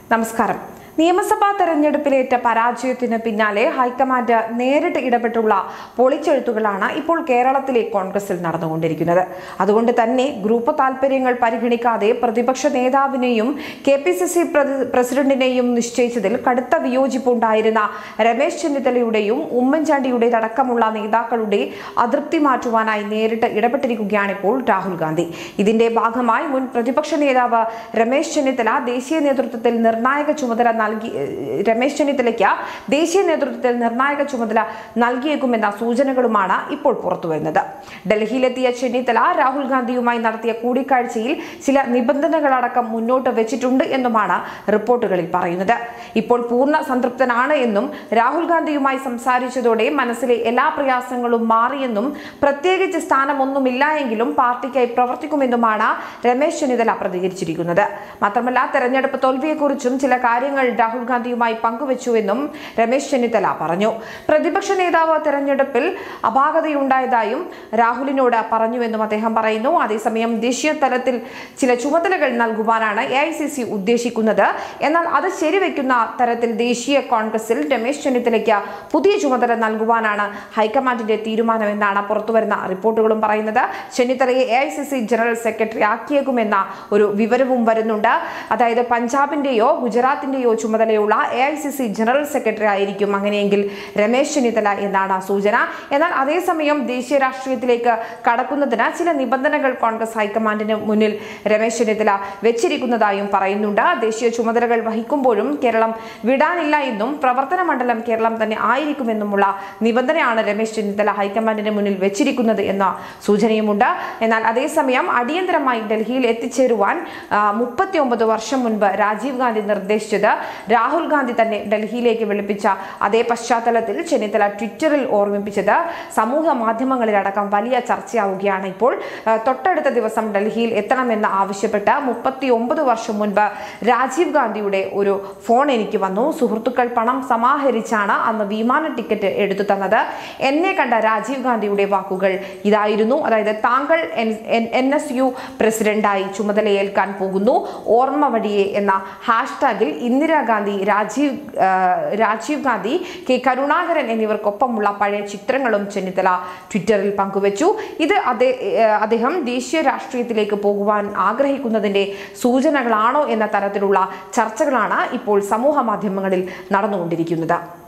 നമസ്കാരം നിയമസഭാ തെരഞ്ഞെടുപ്പിലേറ്റ പരാജയത്തിന് പിന്നാലെ ഹൈക്കമാൻഡ് നേരിട്ട് ഇടപെട്ടുള്ള പൊളിച്ചെഴുത്തുകളാണ് ഇപ്പോൾ കേരളത്തിലെ കോൺഗ്രസിൽ നടന്നുകൊണ്ടിരിക്കുന്നത് അതുകൊണ്ട് തന്നെ ഗ്രൂപ്പ് താൽപര്യങ്ങൾ പരിഗണിക്കാതെ പ്രതിപക്ഷ നേതാവിനെയും കെ പി സി സി പ്രസിഡന്റിനെയും നിശ്ചയിച്ചതിൽ കടുത്ത വിയോജിപ്പുണ്ടായിരുന്ന രമേശ് ചെന്നിത്തലയുടെയും ഉമ്മൻചാണ്ടിയുടേതടക്കമുള്ള നേതാക്കളുടെ അതൃപ്തി മാറ്റുവാനായി നേരിട്ട് ഇടപെട്ടിരിക്കുകയാണ് ഇപ്പോൾ രാഹുൽ ഗാന്ധി ഇതിന്റെ ഭാഗമായി മുൻ പ്രതിപക്ഷ നേതാവ് രമേശ് ചെന്നിത്തല ദേശീയ നേതൃത്വത്തിൽ നിർണായക ചുമതല നൽകി ഏഹ് രമേശ് ചെന്നിത്തലയ്ക്ക് ദേശീയ നേതൃത്വത്തിൽ നിർണായക ചുമതല നൽകിയേക്കുമെന്ന സൂചനകളുമാണ് ഇപ്പോൾ പുറത്തുവരുന്നത് ഡൽഹിയിലെത്തിയ ചെന്നിത്തല രാഹുൽ ഗാന്ധിയുമായി നടത്തിയ കൂടിക്കാഴ്ചയിൽ ചില നിബന്ധനകളടക്കം മുന്നോട്ട് വെച്ചിട്ടുണ്ട് എന്നുമാണ് റിപ്പോർട്ടുകളിൽ പറയുന്നത് ഇപ്പോൾ പൂർണ്ണ സംതൃപ്തനാണ് എന്നും രാഹുൽ ഗാന്ധിയുമായി സംസാരിച്ചതോടെ മനസ്സിലെ എല്ലാ പ്രയാസങ്ങളും മാറിയെന്നും പ്രത്യേകിച്ച് സ്ഥാനമൊന്നുമില്ല എങ്കിലും പാർട്ടിക്കായി പ്രവർത്തിക്കുമെന്നുമാണ് രമേശ് ചെന്നിത്തല പ്രതികരിച്ചിരിക്കുന്നത് മാത്രമല്ല തെരഞ്ഞെടുപ്പ് തോൽവിയെക്കുറിച്ചും ചില കാര്യങ്ങൾ രാഹുൽ ഗാന്ധിയുമായി പങ്കുവച്ചുവെന്നും രമേശ് ചെന്നിത്തല പറഞ്ഞു പ്രതിപക്ഷ നേതാവ് തെരഞ്ഞെടുപ്പിൽ അപാകതയുണ്ടായതായും രാഹുലിനോട് പറഞ്ഞുവെന്നും അദ്ദേഹം പറയുന്നു അതേസമയം ദേശീയ തലത്തിൽ ചില ചുമതലകൾ നൽകുവാനാണ് എ ഐ സി സി ഉദ്ദേശിക്കുന്നത് എന്നാൽ അത് ശരിവെക്കുന്ന തരത്തിൽ ദേശീയ കോൺഗ്രസിൽ രമേശ് ചെന്നിത്തലയ്ക്ക് പുതിയ ചുമതല നൽകുവാനാണ് ഹൈക്കമാൻഡിന്റെ തീരുമാനമെന്നാണ് പുറത്തുവരുന്ന റിപ്പോർട്ടുകളും പറയുന്നത് ചെന്നിത്തലയെ A I C C general secretary ആക്കിയേക്കുമെന്ന ഒരു വിവരവും വരുന്നുണ്ട് അതായത് പഞ്ചാബിന്റെയോ ഗുജറാത്തിന്റെയോ ചുമതലയുള്ള A I C C general secretary ആയിരിക്കും അങ്ങനെയെങ്കിൽ രമേശ് ചെന്നിത്തല എന്നാണ് സൂചന എന്നാൽ അതേസമയം ദേശീയ രാഷ്ട്രീയത്തിലേക്ക് കടക്കുന്നതിന് ചില നിബന്ധനകൾ കോൺഗ്രസ് ഹൈക്കമാൻഡിന് മുന്നിൽ രമേശ് ചെന്നിത്തല വെച്ചിരിക്കുന്നതായും പറയുന്നുണ്ട് ദേശീയ ചുമതലകൾ വഹിക്കുമ്പോഴും കേരളം വിടാനില്ല എന്നും പ്രവർത്തന മണ്ഡലം കേരളം തന്നെ ആയിരിക്കുമെന്നുമുള്ള നിബന്ധനയാണ് രമേശ് ചെന്നിത്തല ഹൈക്കമാൻഡിന് മുന്നിൽ വെച്ചിരിക്കുന്നത് എന്ന സൂചനയുമുണ്ട് എന്നാൽ അതേസമയം അടിയന്തരമായി ഡൽഹിയിൽ എത്തിച്ചേരുവാൻ മുപ്പത്തി ഒമ്പത് വർഷം മുൻപ് രാജീവ് ഗാന്ധി നിർദ്ദേശിച്ചത് രാഹുൽ ഗാന്ധി തന്നെ ഡൽഹിയിലേക്ക് വിളിപ്പിച്ച അതേ പശ്ചാത്തലത്തിൽ ചെന്നിത്തല ട്വിറ്ററിൽ ഓർമ്മിപ്പിച്ചത് സമൂഹ മാധ്യമങ്ങളിലടക്കം വലിയ ചർച്ചയാവുകയാണ് ഇപ്പോൾ ആ, തൊട്ടടുത്ത ദിവസം ഡൽഹിയിൽ എത്തണമെന്ന് ആവശ്യപ്പെട്ട് മുപ്പത്തി ഒമ്പത് വർഷം മുൻപ് രാജീവ് ഗാന്ധിയുടെ ഒരു ഫോൺ എനിക്ക് വന്നു സുഹൃത്തുക്കൾ പണം സമാഹരിച്ചാണ് അന്ന് വിമാന ടിക്കറ്റ് എടുത്തു തന്നത് എന്നെ കണ്ട രാജീവ് ഗാന്ധിയുടെ വാക്കുകൾ ഇതായിരുന്നു അതായത് താങ്കൾ എൻ എസ് യു പ്രസിഡന്റായി ചുമതലയേൽക്കാൻ പോകുന്നു ഓർമ്മ വഴിയെ എന്ന ഹാഷ്ടാഗിൽ ഇന്ദിരാഗാന്ധി രാജീവ് ആ, രാജീവ് ഗാന്ധി കെ കരുണാകരൻ എന്നിവർക്കൊപ്പമുള്ള പഴയ ചിത്രങ്ങളും ചെന്നിത്തല ട്വിറ്ററിൽ പങ്കുവച്ചു ഇത് അതേ ആ, അദ്ദേഹം ദേശീയ രാഷ്ട്രീയത്തിലേക്ക് പോകുവാൻ ആഗ്രഹിക്കുന്നതിന്റെ സൂചനകളാണോ എന്ന തരത്തിലുള്ള ചർച്ചകളാണ് ഇപ്പോൾ സമൂഹ മാധ്യമങ്ങളിൽ നടന്നുകൊണ്ടിരിക്കുന്നത്